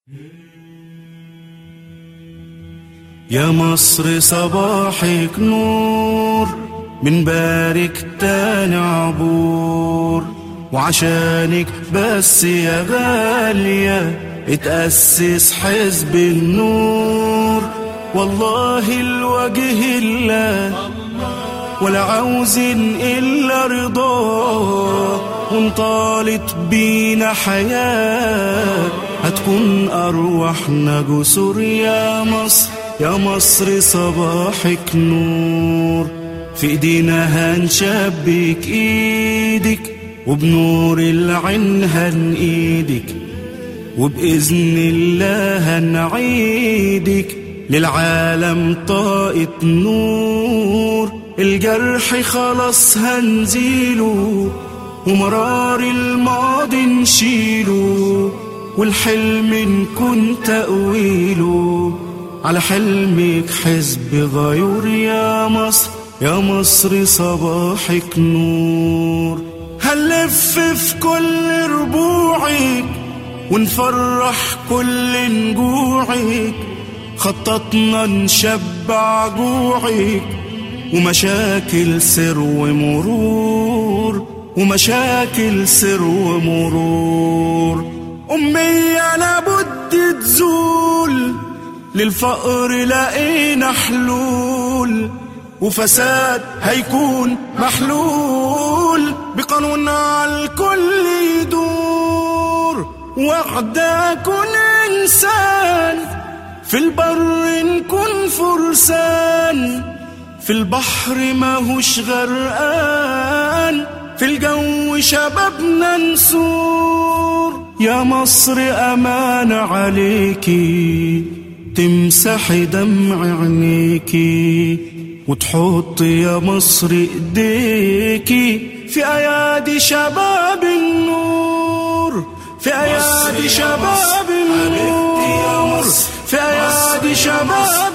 يا مصر صباحك نور من بارك تاني عبور وعشانك بس يا غالية اتأسس حزب النور والله الوجه الله ولا عاوزين إلا رضاه وانطالت بينا حياة هتكون أرواحنا جسور يا مصر يا مصر صباحك نور في ايدينا هنشبك ايدك وبنور العين هنقيدك وبإذن الله هنعيدك للعالم طاقة نور الجرح خلاص هنزيله ومرار الماضي نشيله والحلم نكون تأويله على حلمك حزب غيور يا مصر يا مصر صباحك نور هنلف في كل ربوعك ونفرح كل نجوعك خططنا نشبع جوعك ومشاكل سر ومرور ومشاكل سر ومرور أمية لابد تزول للفقر لقينا حلول وفساد هيكون محلول بقانون على الكل يدور وحدة كن إنسان في البر نكون فرسان في البحر ماهوش غرقان في الجو شبابنا نسور يا مصر أمان عليكي تمسحي دمع عينيكي وتحط يا مصر ايديكي في ايادي شباب النور في ايادي شباب النور في ايادي شباب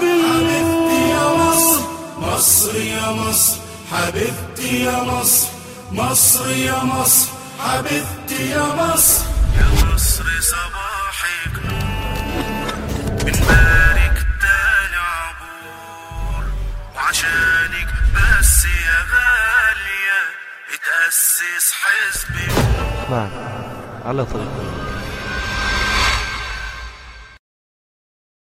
النور مصر يا مصر حبيبتي يا مصر مصر يا مصر حبيبتي يا مصر يا مصر صباحك نور من بارك تاني عبور وعشانك بس يا غالية اتأسس حزب معك على طريق